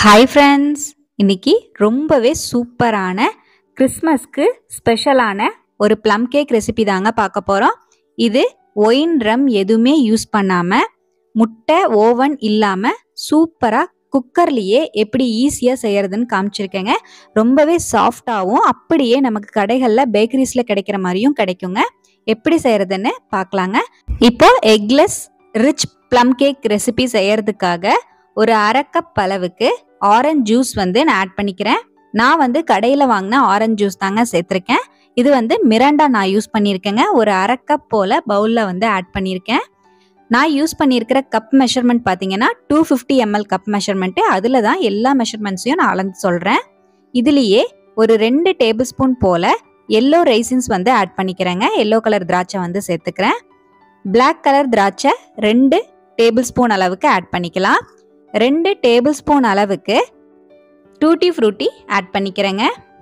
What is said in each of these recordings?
hi friends இன்னைக்கு ரொம்பவே சூப்பரான கிறிஸ்மஸ்க்கு ஸ்பெஷலான ஒரு ப்ளம் கேக் ரெசிபி தாங்க பார்க்க போகிறோம் இது ஒயின் ரம் எதுவுமே யூஸ் பண்ணாமல் முட்டை ஓவன் இல்லாமல் சூப்பராக குக்கர்லேயே எப்படி ஈஸியாக செய்யறதுன்னு காமிச்சிருக்கேங்க ரொம்பவே சாஃப்டாகவும் அப்படியே நமக்கு கடைகளில் பேக்கரிஸில் கிடைக்கிற மாதிரியும் கிடைக்குங்க எப்படி செய்யறதுன்னு பார்க்கலாங்க இப்போ eggless rich plum cake recipe செய்யறதுக்காக ஒரு அரை கப் அளவுக்கு ஆரஞ்சு ஜூஸ் வந்து நான் ஆட் பண்ணிக்கிறேன் நான் வந்து கடையில் வாங்கின ஆரஞ்சு ஜூஸ் தாங்க சேர்த்துருக்கேன் இது வந்து மிராண்டா நான் யூஸ் பண்ணியிருக்கேங்க ஒரு அரை கப் போல் பவுலில் வந்து ஆட் பண்ணியிருக்கேன் நான் யூஸ் பண்ணியிருக்கிற கப் மெஷர்மெண்ட் பார்த்தீங்கன்னா two fifty ML cup measurement அதில் தான் எல்லா மெஷர்மெண்ட்ஸையும் நான் அளந்து சொல்கிறேன் இதுலேயே ஒரு ரெண்டு டேபிள் ஸ்பூன் போல் எல்லோ ரைசின்ஸ் வந்து ஆட் பண்ணிக்கிறேங்க எல்லோ கலர் திராட்சை வந்து சேர்த்துக்கிறேன் பிளாக் கலர் திராட்சை ரெண்டு டேபிள் ஸ்பூன் அளவுக்கு ஆட் பண்ணிக்கலாம் ரெண்டு டேபிள் ஸ்பூன் அளவுக்கு டூட்டி ஃப்ரூட்டி ஆட் பண்ணிக்கிறேங்க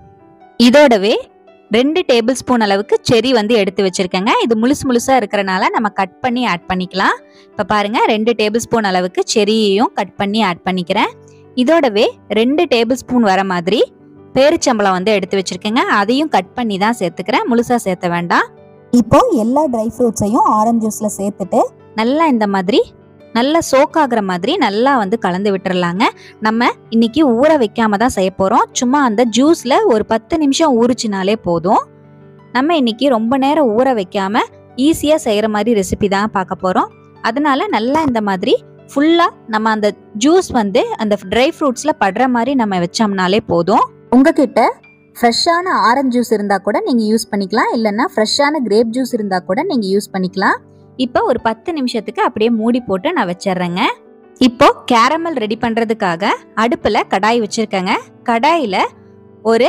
இதோடவே ரெண்டு டேபிள் ஸ்பூன் அளவுக்கு செரி வந்து எடுத்து வச்சிருக்கேங்க இது முழுசு முழுசாக இருக்கிறனால நம்ம கட் பண்ணி ஆட் பண்ணிக்கலாம் இப்போ பாருங்க ரெண்டு டேபிள் ஸ்பூன் அளவுக்கு செரியையும் கட் பண்ணி ஆட் பண்ணிக்கிறேன் இதோடவே ரெண்டு டேபிள் ஸ்பூன் வர மாதிரி பேரிச்சம்பளம் வந்து எடுத்து வச்சிருக்கேங்க அதையும் கட் பண்ணி தான் சேர்த்துக்கிறேன் முழுசாக சேர்த்த வேண்டாம் இப்போ எல்லா ட்ரை ஃப்ரூட்ஸையும் ஆரஞ்சு ஜூஸ்ல சேர்த்துட்டு நல்லா இந்த மாதிரி நல்லா சோக் ஆகுற மாதிரி நல்லா வந்து கலந்து விட்டுறலாங்க நம்ம இன்னைக்கு ஊற வைக்காம தான் செய்ய போறோம் சும்மா அந்த ஜூஸ்ல ஒரு பத்து நிமிஷம் ஊறிச்சினாலே போதும் நம்ம இன்னைக்கு ரொம்ப நேரம் ஊற வைக்காம ஈஸியா செய்யற மாதிரி ரெசிபி தான் பார்க்க போறோம் அதனால நல்லா இந்த மாதிரி ஃபுல்லா நம்ம அந்த ஜூஸ் வந்து அந்த ட்ரை ஃப்ரூட்ஸ்ல படுற மாதிரி நம்ம வச்சோம்னாலே போதும் உங்ககிட்ட ஃப்ரெஷ்ஷான ஆரஞ்சு ஜூஸ் இருந்தா கூட நீங்க யூஸ் பண்ணிக்கலாம் இல்லைன்னா ஃப்ரெஷ்ஷான கிரேப் ஜூஸ் இருந்தா கூட நீங்க யூஸ் பண்ணிக்கலாம் இப்போ ஒரு பத்து நிமிஷத்துக்கு அப்படியே மூடி போட்டு நான் வச்சிடுறேங்க இப்போ கேரமல் ரெடி பண்றதுக்காக அடுப்புல கடாய் வச்சிருக்கேங்க கடாயில ஒரு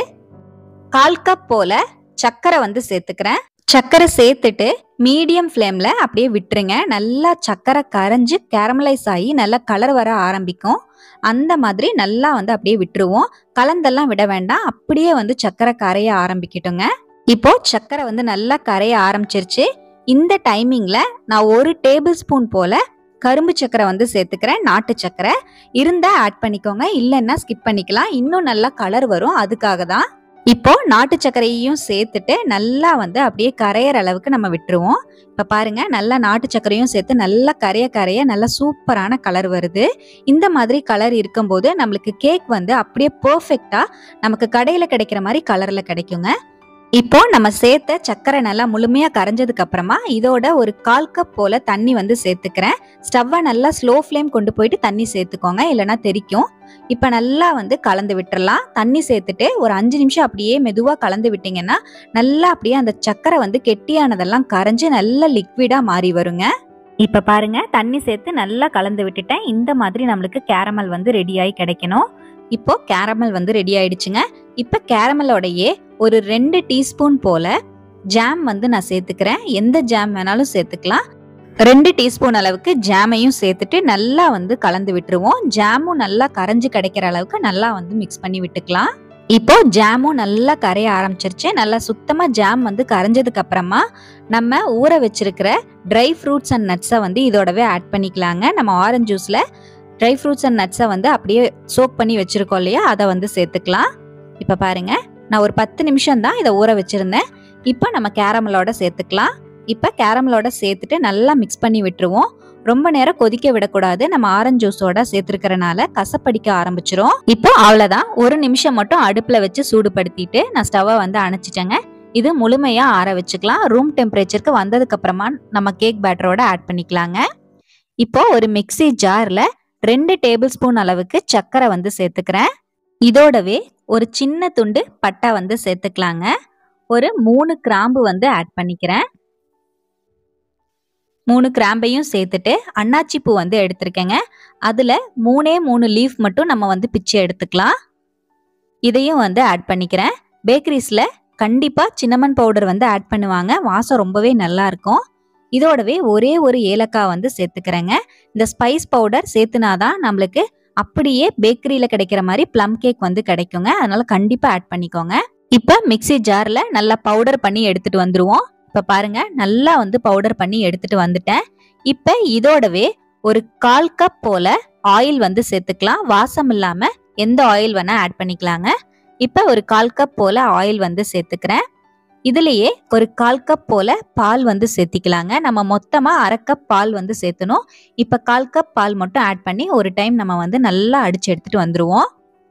கால் கப் போல சர்க்கரை வந்து சேர்த்துக்கிறேன் சர்க்கரை சேர்த்துட்டு மீடியம் ஃப்ளேம்ல அப்படியே விட்டுருங்க நல்லா சர்க்கரை கரைஞ்சு கேரமலைஸ் ஆகி நல்லா கலர் வர ஆரம்பிக்கும் அந்த மாதிரி நல்லா வந்து அப்படியே விட்டுருவோம் கலந்தெல்லாம் விட வேண்டாம் அப்படியே வந்து சர்க்கரை கரைய ஆரம்பிக்கட்டுங்க இப்போ சர்க்கரை வந்து நல்லா கரைய ஆரம்பிச்சிருச்சு இந்த டைமிங்ல நான் ஒரு டேபிள் ஸ்பூன் போல கரும்பு சக்கரை வந்து சேர்த்துக்கிறேன் நாட்டு சக்கரை இருந்தா ஆட் பண்ணிக்கோங்க இல்லைன்னா ஸ்கிப் பண்ணிக்கலாம் இன்னும் நல்லா கலர் வரும் அதுக்காக தான் இப்போ நாட்டு சர்க்கரையையும் சேர்த்துட்டு நல்லா வந்து அப்படியே கரையிற அளவுக்கு நம்ம விட்டுருவோம் இப்போ பாருங்க நல்லா நாட்டு சர்க்கரையும் சேர்த்து நல்லா கரைய கரைய நல்லா சூப்பரான கலர் வருது இந்த மாதிரி கலர் இருக்கும்போது நம்மளுக்கு கேக் வந்து அப்படியே பர்ஃபெக்டா நமக்கு கடையில் கிடைக்கிற மாதிரி கலர்ல கிடைக்குங்க இப்போ நம்ம சேர்த்த சர்க்கரை நல்லா முழுமையா கரைஞ்சதுக்கு அப்புறமா இதோட ஒரு கால் கப் போல தண்ணி வந்து சேர்த்துக்கிறேன் ஸ்டவ்வை நல்லா ஸ்லோ ஃப்ளேம் கொண்டு போயிட்டு தண்ணி சேர்த்துக்கோங்க இல்லைன்னா தெரிக்கும் இப்போ நல்லா வந்து கலந்து விட்டுறலாம் தண்ணி சேர்த்துட்டு ஒரு அஞ்சு நிமிஷம் அப்படியே மெதுவாக கலந்து விட்டீங்கன்னா நல்லா அப்படியே அந்த சர்க்கரை வந்து கெட்டியானதெல்லாம் கரைஞ்சு நல்லா லிக்விடா மாறி வருங்க இப்போ பாருங்க தண்ணி சேர்த்து நல்லா கலந்து விட்டுட்டேன் இந்த மாதிரி நம்மளுக்கு கேரமல் வந்து ரெடியாகி கிடைக்கணும் இப்போ கேரமல் வந்து ரெடி ஆயிடுச்சுங்க இப்போ கேரமலோடையே ஒரு ரெண்டு டீஸ்பூன் போல ஜாம் வந்து நான் சேர்த்துக்கிறேன் எந்த ஜாம் வேணாலும் சேர்த்துக்கலாம் ரெண்டு டீஸ்பூன் அளவுக்கு ஜாமையும் சேர்த்துட்டு நல்லா வந்து கலந்து விட்டுருவோம் ஜாமும் நல்லா கரைஞ்சு கிடைக்கிற அளவுக்கு நல்லா வந்து மிக்ஸ் பண்ணி விட்டுக்கலாம் இப்போ ஜாமும் நல்லா கரைய ஆரம்பிச்சிருச்சு நல்லா சுத்தமா ஜாம் வந்து கரைஞ்சதுக்கு அப்புறமா நம்ம ஊற வச்சிருக்கிற ட்ரை ஃப்ரூட்ஸ் அண்ட் நட்ஸை வந்து இதோடவே ஆட் பண்ணிக்கலாங்க நம்ம ஆரஞ்சு ஜூஸ்ல ட்ரை ஃப்ரூட்ஸ் அண்ட் நட்ஸை வந்து அப்படியே சோக் பண்ணி வச்சிருக்கோம் இல்லையா அதை வந்து சேர்த்துக்கலாம் இப்போ பாருங்க நான் ஒரு பத்து நிமிஷம் தான் இதை ஊற வச்சிருந்தேன் இப்போ நம்ம கேரமலோட சேர்த்துக்கலாம் இப்போ கேரமலோட சேர்த்துட்டு நல்லா மிக்ஸ் பண்ணி விட்டுருவோம் ரொம்ப நேரம் கொதிக்க விடக்கூடாது நம்ம ஆரஞ்சு ஜூஸோட சேர்த்துருக்கறனால கசப்படிக்க ஆரம்பிச்சிரும் இப்போ அவ்வளோதான் ஒரு நிமிஷம் மட்டும் அடுப்பில் வச்சு சூடுபடுத்திட்டு நான் ஸ்டவ்வை வந்து அணைச்சிட்டேங்க இது முழுமையாக ஆற வச்சுக்கலாம் ரூம் டெம்பரேச்சருக்கு வந்ததுக்கு அப்புறமா நம்ம கேக் பேட்டரோட ஆட் பண்ணிக்கலாங்க இப்போ ஒரு மிக்ஸி ஜாரில் ரெண்டு டேபிள் ஸ்பூன் அளவுக்கு சர்க்கரை வந்து சேர்த்துக்கிறேன் இதோடவே ஒரு சின்ன துண்டு பட்டை வந்து சேர்த்துக்கலாங்க ஒரு மூணு கிராம்பு வந்து ஆட் பண்ணிக்கிறேன் மூணு கிராம்பையும் சேர்த்துட்டு அன்னாச்சி பூ வந்து எடுத்திருக்கேங்க அதில் மூணே மூணு லீஃப் மட்டும் நம்ம வந்து பிச்சு எடுத்துக்கலாம் இதையும் வந்து ஆட் பண்ணிக்கிறேன் பேக்கரிஸில் கண்டிப்பாக சின்னமன் பவுடர் வந்து ஆட் பண்ணுவாங்க வாசம் ரொம்பவே நல்லா இருக்கும் இதோடவே ஒரே ஒரு ஏலக்காய் வந்து சேர்த்துக்கிறேங்க இந்த ஸ்பைஸ் பவுடர் சேர்த்துனாதான் நம்மளுக்கு அப்படியே பேக்கரியில் கிடைக்கிற மாதிரி ப்ளம் கேக் வந்து கிடைக்குங்க அதனால கண்டிப்பாக ஆட் பண்ணிக்கோங்க இப்போ மிக்ஸி ஜாரில் நல்லா பவுடர் பண்ணி எடுத்துட்டு வந்துருவோம் இப்போ பாருங்க நல்லா வந்து பவுடர் பண்ணி எடுத்துட்டு வந்துட்டேன் இப்போ இதோடவே ஒரு கால் கப் போல ஆயில் வந்து சேர்த்துக்கலாம் வாசம் இல்லாம எந்த ஆயில் வேணால் ஆட் பண்ணிக்கலாங்க இப்போ ஒரு கால் கப் போல் ஆயில் வந்து சேர்த்துக்கிறேன் இதுலேயே ஒரு கால் கப் போல் பால் வந்து சேர்த்திக்கலாங்க நம்ம மொத்தமாக அரை கப் பால் வந்து சேர்த்தணும் இப்போ கால் கப் பால் மட்டும் ஆட் பண்ணி ஒரு டைம் நம்ம வந்து நல்லா அடித்து எடுத்துகிட்டு வந்துடுவோம்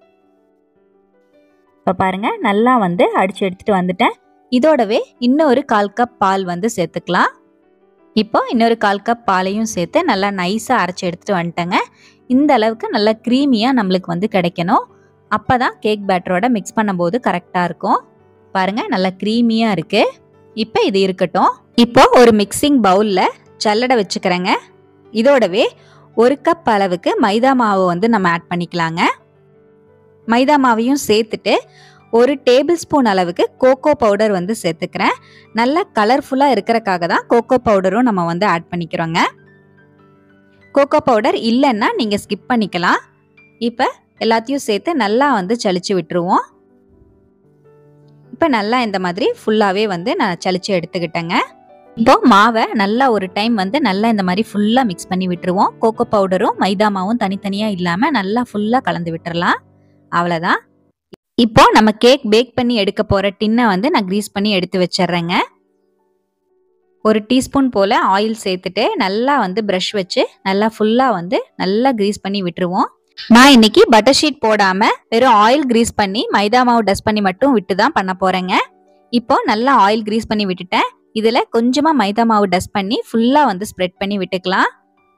இப்போ பாருங்க நல்லா வந்து அடித்து எடுத்துகிட்டு வந்துட்டேன் இதோடவே இன்னொரு கால் கப் பால் வந்து சேர்த்துக்கலாம் இப்போ இன்னொரு கால் கப் பாலையும் சேர்த்து நல்லா நைஸாக அரைச்சி எடுத்துகிட்டு வந்துட்டேங்க இந்த அளவுக்கு நல்லா க்ரீமியாக நம்மளுக்கு வந்து கிடைக்கணும் அப்போ தான் கேக் பேட்டரோட மிக்ஸ் பண்ணும்போது கரெக்டாக இருக்கும் பாருங்க நல்லா க்ரீமியாக இருக்கு இப்போ இது இருக்கட்டும் இப்போ ஒரு மிக்சிங் பவுலில் சல்லடை வச்சுக்கிறேங்க இதோடவே ஒரு கப் அளவுக்கு மைதா மாவு வந்து நம்ம ஆட் பண்ணிக்கலாங்க மைதா மாவையும் சேர்த்துட்டு ஒரு டேபிள் ஸ்பூன் அளவுக்கு கோகோ பவுடர் வந்து சேர்த்துக்கிறேன் நல்லா கலர்ஃபுல்லாக இருக்கிறக்காக தான் கோகோ பவுடரும் நம்ம வந்து ஆட் பண்ணிக்கிறோங்க கோகோ பவுடர் இல்லைன்னா நீங்கள் ஸ்கிப் பண்ணிக்கலாம் இப்போ எல்லாத்தையும் சேர்த்து நல்லா வந்து சளிச்சு விட்டுருவோம் இப்போ நல்லா இந்த மாதிரி ஃபுல்லாகவே வந்து நான் சளிச்சு எடுத்துக்கிட்டேங்க இப்போ மாவை நல்லா ஒரு டைம் வந்து நல்லா இந்த மாதிரி ஃபுல்லாக மிக்ஸ் பண்ணி விட்டுருவோம் கோகோ பவுடரும் மைதா மாவும் தனித்தனியாக இல்லாமல் நல்லா ஃபுல்லாக கலந்து விட்டுறலாம் அவ்வளோதான் இப்போ நம்ம கேக் பேக் பண்ணி எடுக்க போகிற டின்னை வந்து நான் க்ரீஸ் பண்ணி எடுத்து வச்சிடுறேங்க ஒரு டீஸ்பூன் போல் ஆயில் சேர்த்துட்டு நல்லா வந்து ப்ரஷ் வச்சு நல்லா ஃபுல்லாக வந்து நல்லா க்ரீஸ் பண்ணி விட்டுருவோம் நான் இன்னைக்கு பட்டர் ஷீட் போடாம வெறும் ஆயில் கிரீஸ் பண்ணி மைதா மாவு டஸ்ட் பண்ணி மட்டும் விட்டு தான் பண்ண போறேங்க இப்போ நல்லா ஆயில் கிரீஸ் பண்ணி விட்டுட்டேன் இதுல கொஞ்சமா மைதா மாவு டஸ்ட் பண்ணி ஃபுல்லா வந்து ஸ்ப்ரெட் பண்ணி விட்டுக்கலாம்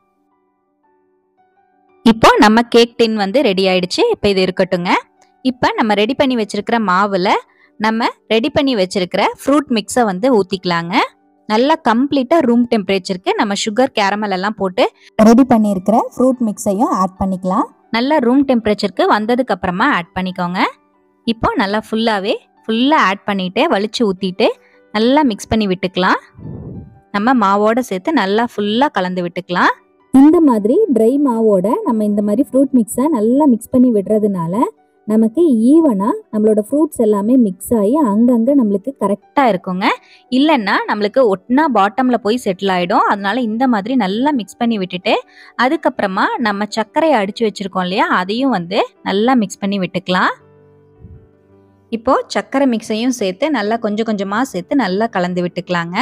இப்போ நம்ம கேக் டின் வந்து ரெடி ஆயிடுச்சு இப்போ இது இருக்கட்டுங்க இப்போ நம்ம ரெடி பண்ணி வச்சிருக்கிற மாவுல நம்ம ரெடி பண்ணி வச்சிருக்கிற ஃப்ரூட் மிக்ஸை வந்து ஊத்திக்கலாங்க நல்லா கம்ப்ளீட்டா ரூம் டெம்பரேச்சருக்கு நம்ம சுகர் கேரமல் எல்லாம் போட்டு ரெடி பண்ணியிருக்கிற ஃப்ரூட் மிக்ஸையும் ஆட் பண்ணிக்கலாம் நல்லா ரூம் டெம்பரேச்சருக்கு வந்ததுக்கு அப்புறமா ஆட் பண்ணிக்கோங்க இப்போ நல்லா ஃபுல்லாகவே ஃபுல்லாக ஆட் பண்ணிட்டு வலிச்சு ஊற்றிட்டு நல்லா மிக்ஸ் பண்ணி விட்டுக்கலாம் நம்ம மாவோட சேர்த்து நல்லா ஃபுல்லாக கலந்து விட்டுக்கலாம் இந்த மாதிரி ட்ரை மாவோட நம்ம இந்த மாதிரி ஃப்ரூட் மிக்ஸை நல்லா மிக்ஸ் பண்ணி விடுறதுனால நமக்கு ஈவனாக நம்மளோட ஃப்ரூட்ஸ் எல்லாமே மிக்ஸ் ஆகி அங்கங்கே நம்மளுக்கு கரெக்ட் கரெக்டாக இருக்குங்க இல்லைன்னா நம்மளுக்கு ஒட்டினா பாட்டமில் போய் செட்டில் ஆகிடும் அதனால இந்த மாதிரி நல்லா மிக்ஸ் பண்ணி விட்டுட்டு அதுக்கப்புறமா நம்ம சர்க்கரையை அடித்து வச்சுருக்கோம் இல்லையா அதையும் வந்து நல்லா மிக்ஸ் பண்ணி விட்டுக்கலாம் இப்போ சர்க்கரை மிக்ஸையும் சேர்த்து நல்லா கொஞ்சம் கொஞ்சமாக சேர்த்து நல்லா கலந்து விட்டுக்கலாங்க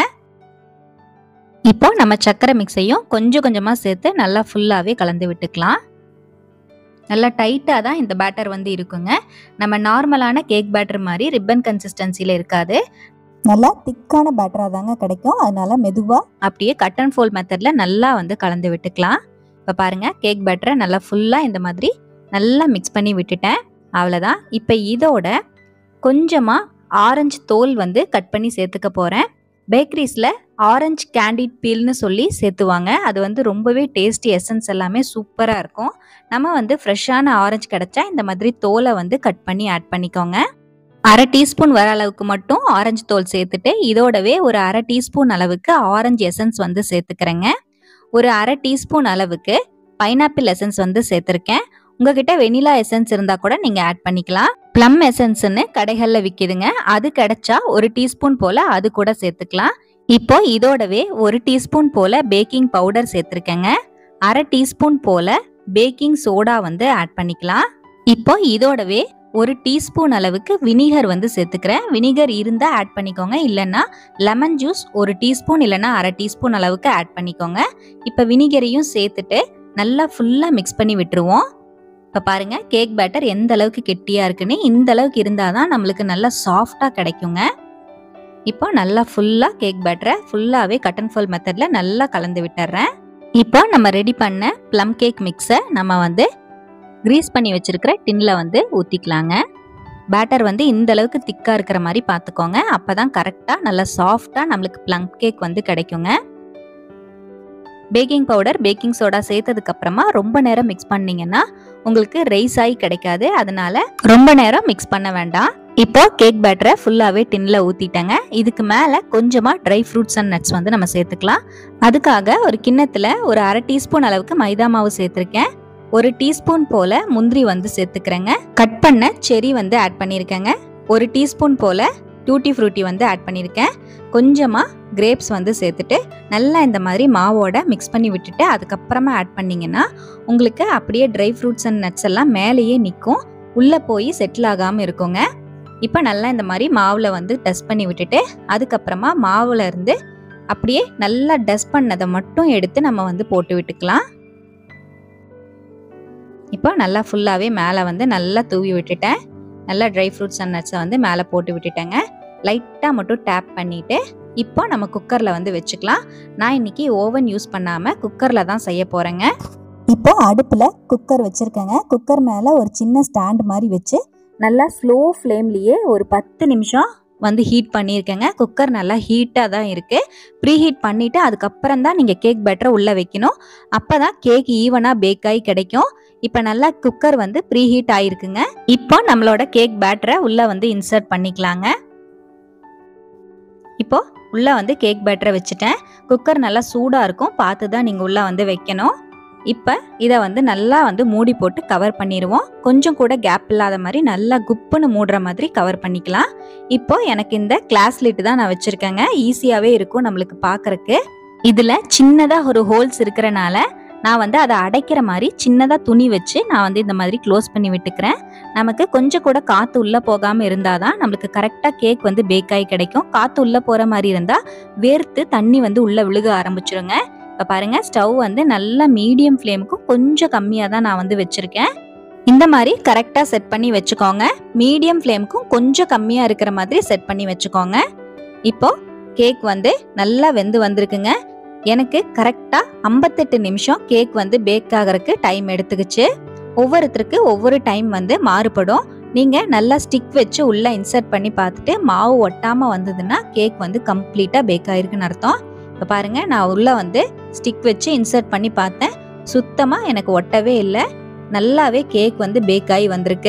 இப்போ நம்ம சர்க்கரை மிக்ஸையும் கொஞ்சம் கொஞ்சமாக சேர்த்து நல்லா ஃபுல்லாகவே கலந்து விட்டுக்கலாம் நல்லா டைட்டாக தான் இந்த பேட்டர் வந்து இருக்குங்க நம்ம நார்மலான கேக் பேட்டர் மாதிரி ரிப்பன் கன்சிஸ்டன்சியில் இருக்காது நல்லா திக்கான பேட்டராக தாங்க கிடைக்கும் அதனால மெதுவாக அப்படியே கட் அண்ட் ஃபோல் மெத்தடில் நல்லா வந்து கலந்து விட்டுக்கலாம் இப்போ பாருங்க கேக் பேட்டரை நல்லா ஃபுல்லாக இந்த மாதிரி நல்லா மிக்ஸ் பண்ணி விட்டுட்டேன் அவ்வளோதான் இப்போ இதோட கொஞ்சமாக ஆரஞ்சு தோல் வந்து கட் பண்ணி சேர்த்துக்க போகிறேன் பேக்கரிஸில் ஆரஞ்சு கேண்டிட் பீல்னு சொல்லி சேர்த்துவாங்க அது வந்து ரொம்பவே டேஸ்டி எசன்ஸ் எல்லாமே சூப்பராக இருக்கும் நம்ம வந்து ஃப்ரெஷ்ஷான ஆரஞ்சு கிடச்சா இந்த மாதிரி தோலை வந்து கட் பண்ணி ஆட் பண்ணிக்கோங்க அரை டீஸ்பூன் வர அளவுக்கு மட்டும் ஆரஞ்சு தோல் சேர்த்துட்டு இதோடவே ஒரு அரை டீஸ்பூன் அளவுக்கு ஆரஞ்சு எசன்ஸ் வந்து சேர்த்துக்கிறேங்க ஒரு அரை டீஸ்பூன் அளவுக்கு பைனாப்பிள் எசன்ஸ் வந்து சேர்த்துருக்கேன் உங்ககிட்ட வெனிலா எசன்ஸ் இருந்தால் கூட நீங்கள் ஆட் பண்ணிக்கலாம் ப்ளம் எசன்ஸ்னு கடைகளில் விற்கிதுங்க அது கிடைச்சா ஒரு டீஸ்பூன் போல் அது கூட சேர்த்துக்கலாம் இப்போ இதோடவே ஒரு டீஸ்பூன் போல் பேக்கிங் பவுடர் சேர்த்துருக்கேங்க அரை டீஸ்பூன் போல் பேக்கிங் சோடா வந்து ஆட் பண்ணிக்கலாம் இப்போ இதோடவே ஒரு டீஸ்பூன் அளவுக்கு வினிகர் வந்து சேர்த்துக்கிறேன் வினிகர் இருந்தால் ஆட் பண்ணிக்கோங்க இல்லைன்னா லெமன் ஜூஸ் ஒரு டீஸ்பூன் இல்லைன்னா அரை டீஸ்பூன் அளவுக்கு ஆட் பண்ணிக்கோங்க இப்போ வினிகரையும் சேர்த்துட்டு நல்லா ஃபுல்லாக மிக்ஸ் பண்ணி விட்டுருவோம் இப்போ பாருங்க கேக் பேட்டர் எந்த அளவுக்கு கெட்டியாக இருக்குன்னு இந்த அளவுக்கு இருந்தால் தான் நம்மளுக்கு நல்லா சாஃப்டாக கிடைக்குங்க இப்போ நல்லா ஃபுல்லாக கேக் பேட்டரை ஃபுல்லாகவே கட் அண்ட் ஃபோல் மெத்தடில் நல்லா கலந்து விட்டுறேன் இப்போ நம்ம ரெடி பண்ண ப்ளம் கேக் மிக்ஸை நம்ம வந்து கிரீஸ் பண்ணி வச்சிருக்கிற டின்ல வந்து ஊற்றிக்கலாங்க பேட்டர் வந்து இந்த அளவுக்கு திக்காக இருக்கிற மாதிரி பார்த்துக்கோங்க அப்போ தான் கரெக்டாக நல்லா சாஃப்டாக நம்மளுக்கு ப்ளம் கேக் வந்து கிடைக்குங்க பேக்கிங் பவுடர் பேக்கிங் சோடா சேர்த்ததுக்கு அப்புறமா ரொம்ப நேரம் மிக்ஸ் பண்ணீங்கன்னா உங்களுக்கு ரைஸ் ஆகி கிடைக்காது அதனால ரொம்ப நேரம் மிக்ஸ் பண்ண வேண்டாம் இப்போ கேக் பேட்டரை ஃபுல்லாகவே டின்ல ஊற்றிட்டேங்க இதுக்கு மேலே கொஞ்சமாக ட்ரை ஃப்ரூட்ஸ் அண்ட் நட்ஸ் வந்து நம்ம சேர்த்துக்கலாம் அதுக்காக ஒரு கிண்ணத்தில் ஒரு அரை டீஸ்பூன் அளவுக்கு மைதா மாவு சேர்த்துருக்கேன் ஒரு டீஸ்பூன் போல முந்திரி வந்து சேர்த்துக்கிறேங்க கட் பண்ண செரி வந்து ஆட் பண்ணியிருக்கேங்க ஒரு டீஸ்பூன் போல டூட்டி ஃப்ரூட்டி வந்து ஆட் பண்ணியிருக்கேன் கொஞ்சமாக கிரேப்ஸ் வந்து சேர்த்துட்டு நல்லா இந்த மாதிரி மாவோட மிக்ஸ் பண்ணி விட்டுட்டு அதுக்கப்புறமா ஆட் பண்ணிங்கன்னா உங்களுக்கு அப்படியே ட்ரை ஃப்ரூட்ஸ் அண்ட் நட்ஸ் எல்லாம் மேலேயே நிற்கும் உள்ளே போய் செட்டில் ஆகாமல் இருக்குங்க இப்போ நல்லா இந்த மாதிரி மாவில் வந்து டஸ்ட் பண்ணி விட்டுட்டு அதுக்கப்புறமா மாவுல இருந்து அப்படியே நல்லா டஸ்ட் பண்ணதை மட்டும் எடுத்து நம்ம வந்து போட்டு விட்டுக்கலாம் இப்போ நல்லா ஃபுல்லாகவே மேலே வந்து நல்லா தூவி விட்டுட்டேன் நல்லா ட்ரை ஃப்ரூட்ஸ் அண்ட் நட்ஸை வந்து மேலே போட்டு விட்டுட்டேங்க லைட்டாக மட்டும் டேப் பண்ணிவிட்டு இப்போ நம்ம குக்கரில் வந்து வச்சுக்கலாம் நான் இன்னைக்கு ஓவன் யூஸ் பண்ணாமல் குக்கரில் தான் செய்ய போகிறேங்க இப்போ அடுப்பில் குக்கர் வச்சுருக்கேங்க குக்கர் மேலே ஒரு சின்ன ஸ்டாண்ட் மாதிரி வச்சு நல்லா ஸ்லோ ஃப்ளேம்லேயே ஒரு பத்து நிமிஷம் வந்து ஹீட் பண்ணியிருக்கேங்க குக்கர் நல்லா ஹீட்டாக தான் இருக்குது ப்ரீ ஹீட் பண்ணிவிட்டு அதுக்கப்புறம் தான் நீங்கள் கேக் பேட்டரை உள்ளே வைக்கணும் அப்போ தான் கேக் ஈவனாக பேக் ஆகி கிடைக்கும் இப்போ நல்லா குக்கர் வந்து ப்ரீ ஹீட் ஆயிருக்குங்க இப்போ நம்மளோட கேக் பேட்டரை உள்ளே வந்து இன்சர்ட் பண்ணிக்கலாங்க இப்போ உள்ளே வந்து கேக் பேட்டரை வச்சுட்டேன் குக்கர் நல்லா சூடாக இருக்கும் பார்த்து தான் நீங்கள் உள்ளே வந்து வைக்கணும் இப்போ இதை வந்து நல்லா வந்து மூடி போட்டு கவர் பண்ணிடுவோம் கொஞ்சம் கூட கேப் இல்லாத மாதிரி நல்லா குப்புன்னு மூடுற மாதிரி கவர் பண்ணிக்கலாம் இப்போ எனக்கு இந்த கிளாஸ் லிட் தான் நான் வச்சுருக்கேங்க ஈஸியாகவே இருக்கும் நம்மளுக்கு பார்க்கறக்கு இதில் சின்னதாக ஒரு ஹோல்ஸ் இருக்கிறனால நான் வந்து அதை அடைக்கிற மாதிரி சின்னதாக துணி வச்சு நான் வந்து இந்த மாதிரி க்ளோஸ் பண்ணி விட்டுக்கிறேன் நமக்கு கொஞ்சம் கூட காற்று உள்ளே போகாமல் இருந்தால் தான் நம்மளுக்கு கரெக்டாக கேக் வந்து பேக் ஆகி கிடைக்கும் காற்று உள்ளே போகிற மாதிரி இருந்தால் வேர்த்து தண்ணி வந்து உள்ளே விழுக ஆரம்பிச்சிருங்க இப்போ பாருங்க ஸ்டவ் வந்து நல்லா மீடியம் ஃப்ளேமுக்கும் கொஞ்சம் கம்மியாக தான் நான் வந்து வச்சுருக்கேன் இந்த மாதிரி கரெக்டாக செட் பண்ணி வச்சுக்கோங்க மீடியம் ஃப்ளேமுக்கும் கொஞ்சம் கம்மியாக இருக்கிற மாதிரி செட் பண்ணி வச்சுக்கோங்க இப்போ கேக் வந்து நல்லா வெந்து வந்திருக்குங்க எனக்கு கரெக்டாக ஐம்பத்தெட்டு நிமிஷம் கேக் வந்து பேக் ஆகிறதுக்கு டைம் எடுத்துக்கிச்சு ஒவ்வொருத்தருக்கு ஒவ்வொரு டைம் வந்து மாறுபடும் நீங்கள் நல்லா ஸ்டிக் வச்சு உள்ளே இன்சர்ட் பண்ணி பார்த்துட்டு மாவு ஒட்டாமல் வந்ததுன்னா கேக் வந்து கம்ப்ளீட்டாக பேக் ஆயிருக்குன்னு அர்த்தம் இப்போ பாருங்க நான் உள்ளே வந்து ஸ்டிக் வச்சு இன்சர்ட் பண்ணி பார்த்தேன் சுத்தமாக எனக்கு ஒட்டவே இல்லை நல்லாவே கேக் வந்து பேக் ஆகி வந்திருக்கு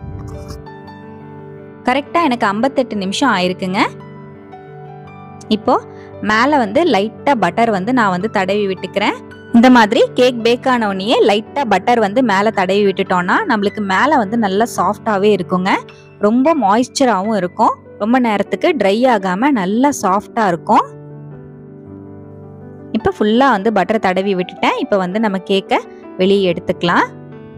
கரெக்டாக எனக்கு ஐம்பத்தெட்டு நிமிஷம் ஆயிருக்குங்க இப்போ மேலே வந்து லைட்டாக பட்டர் வந்து நான் வந்து தடவி விட்டுக்கிறேன் இந்த மாதிரி கேக் பேக் ஆனவுடனே லைட்டாக பட்டர் வந்து மேலே தடவி விட்டுட்டோம்னா நம்மளுக்கு மேலே வந்து நல்லா சாஃப்டாகவே இருக்குங்க ரொம்ப மாய்ஸ்சராகவும் இருக்கும் ரொம்ப நேரத்துக்கு ட்ரை ஆகாமல் நல்லா சாஃப்டாக இருக்கும் இப்போ ஃபுல்லாக வந்து பட்டர் தடவி விட்டுட்டேன் இப்போ வந்து நம்ம கேக்கை வெளியே எடுத்துக்கலாம்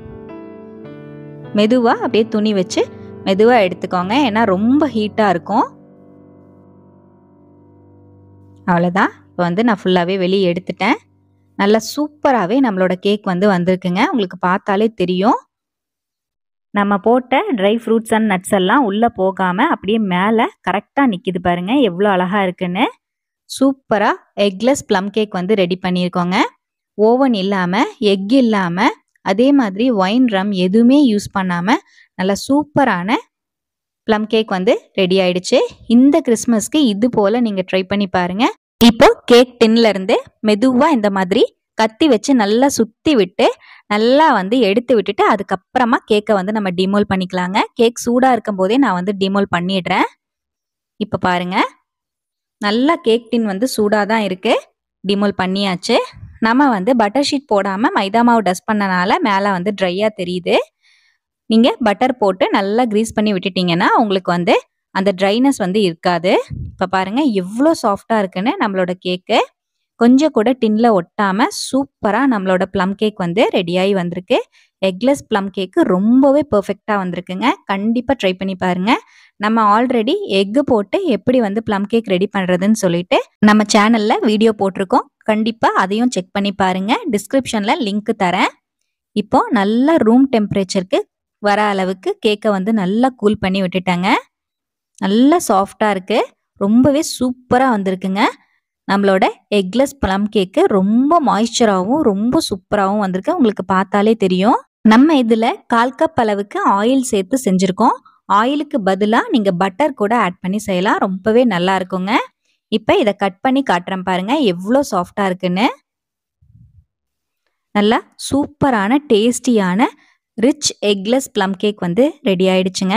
மெதுவாக அப்படியே துணி வச்சு மெதுவாக எடுத்துக்கோங்க ஏன்னா ரொம்ப ஹீட்டாக இருக்கும் அவ்வளோதான் இப்போ வந்து நான் ஃபுல்லாகவே வெளியே எடுத்துட்டேன் நல்லா சூப்பராகவே நம்மளோட கேக் வந்து வந்திருக்குங்க உங்களுக்கு பார்த்தாலே தெரியும் நம்ம போட்ட ட்ரை ஃப்ரூட்ஸ் அண்ட் நட்ஸ் எல்லாம் உள்ளே போகாமல் அப்படியே மேலே கரெக்டாக நிற்கிது பாருங்க எவ்வளோ அழகாக இருக்குன்னு சூப்பராக எக்லெஸ் ப்ளம் கேக் வந்து ரெடி பண்ணியிருக்கோங்க ஓவன் இல்லாமல் எக் இல்லாமல் அதே மாதிரி ஒயின் ரம் எதுவுமே யூஸ் பண்ணாமல் நல்லா சூப்பரான ப்ளம் கேக் வந்து ரெடி ஆயிடுச்சு இந்த கிறிஸ்மஸ்க்கு இது போல் நீங்கள் ட்ரை பண்ணி பாருங்க இப்போ கேக் டின்ல இருந்து மெதுவாக இந்த மாதிரி கத்தி வச்சு நல்லா சுற்றி விட்டு நல்லா வந்து எடுத்து விட்டுட்டு அதுக்கப்புறமா கேக்கை வந்து நம்ம டிமோல் பண்ணிக்கலாங்க கேக் சூடாக இருக்கும் போதே நான் வந்து டிமோல் பண்ணிடுறேன் இப்போ பாருங்க நல்லா கேக் டின் வந்து சூடாக தான் இருக்கு டிமோல் பண்ணியாச்சு நம்ம வந்து பட்டர் ஷீட் போடாமல் மைதா மாவு டஸ்ட் பண்ணனால மேலே வந்து ட்ரையாக தெரியுது நீங்கள் பட்டர் போட்டு நல்லா க்ரீஸ் பண்ணி விட்டுட்டீங்கன்னா உங்களுக்கு வந்து அந்த ட்ரைனஸ் வந்து இருக்காது இப்போ பாருங்கள் எவ்வளோ சாஃப்டாக இருக்குன்னு நம்மளோட கேக்கு கொஞ்சம் கூட டின்ல ஒட்டாமல் சூப்பராக நம்மளோட ப்ளம் கேக் வந்து ரெடியாகி வந்திருக்கு எக்லெஸ் ப்ளம் கேக்கு ரொம்பவே பர்ஃபெக்டாக வந்திருக்குங்க கண்டிப்பாக ட்ரை பண்ணி பாருங்க நம்ம ஆல்ரெடி எக்கு போட்டு எப்படி வந்து ப்ளம் கேக் ரெடி பண்ணுறதுன்னு சொல்லிட்டு நம்ம சேனலில் வீடியோ போட்டிருக்கோம் கண்டிப்பாக அதையும் செக் பண்ணி பாருங்க டிஸ்கிரிப்ஷனில் லிங்க் தரேன் இப்போ நல்ல ரூம் டெம்பரேச்சருக்கு வர அளவுக்கு கேக்கை வந்து நல்லா கூல் பண்ணி விட்டுட்டாங்க நல்லா சாஃப்டாக இருக்குது ரொம்பவே சூப்பராக வந்திருக்குங்க நம்மளோட எக்லெஸ் ப்ளம் கேக்கு ரொம்ப மாய்ஸ்சராகவும் ரொம்ப சூப்பராகவும் வந்திருக்கு உங்களுக்கு பார்த்தாலே தெரியும் நம்ம இதில் கால் கப் அளவுக்கு ஆயில் சேர்த்து செஞ்சுருக்கோம் ஆயிலுக்கு பதிலாக நீங்கள் பட்டர் கூட ஆட் பண்ணி செய்யலாம் ரொம்பவே நல்லா இருக்குங்க இப்போ இதை கட் பண்ணி காட்டுறேன் பாருங்க எவ்வளோ சாஃப்டாக இருக்குன்னு நல்லா சூப்பரான டேஸ்டியான ரிச் எக்லெஸ் ப்ளம் கேக் வந்து ரெடி ஆயிடுச்சுங்க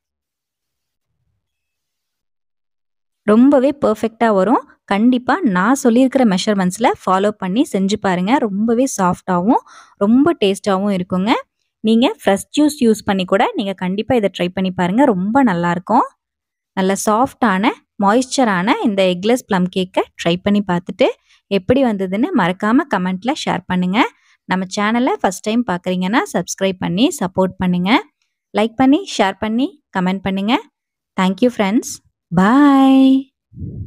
ரொம்பவே பர்ஃபெக்டாக வரும் கண்டிப்பாக நான் சொல்லியிருக்கிற மெஷர்மெண்ட்ஸில் ஃபாலோ பண்ணி செஞ்சு பாருங்கள் ரொம்பவே சாஃப்டாகவும் ரொம்ப டேஸ்ட்டாகவும் இருக்குங்க நீங்கள் ஃப்ரெஷ் ஜூஸ் யூஸ் பண்ணி கூட நீங்கள் கண்டிப்பாக இதை ட்ரை பண்ணி பாருங்கள் ரொம்ப நல்லாயிருக்கும் நல்ல சாஃப்டான மாய்ஸ்சரான இந்த எக்லெஸ் ப்ளம் கேக்கை ட்ரை பண்ணி பார்த்துட்டு எப்படி வந்ததுன்னு மறக்காமல் கமெண்ட்டில் ஷேர் பண்ணுங்கள் நம்ம சேனலை ஃபஸ்ட் டைம் பார்க்குறீங்கன்னா சப்ஸ்கிரைப் பண்ணி சப்போர்ட் பண்ணுங்கள் லைக் பண்ணி ஷேர் பண்ணி கமெண்ட் பண்ணுங்க தேங்க்யூ ஃப்ரெண்ட்ஸ் பாய்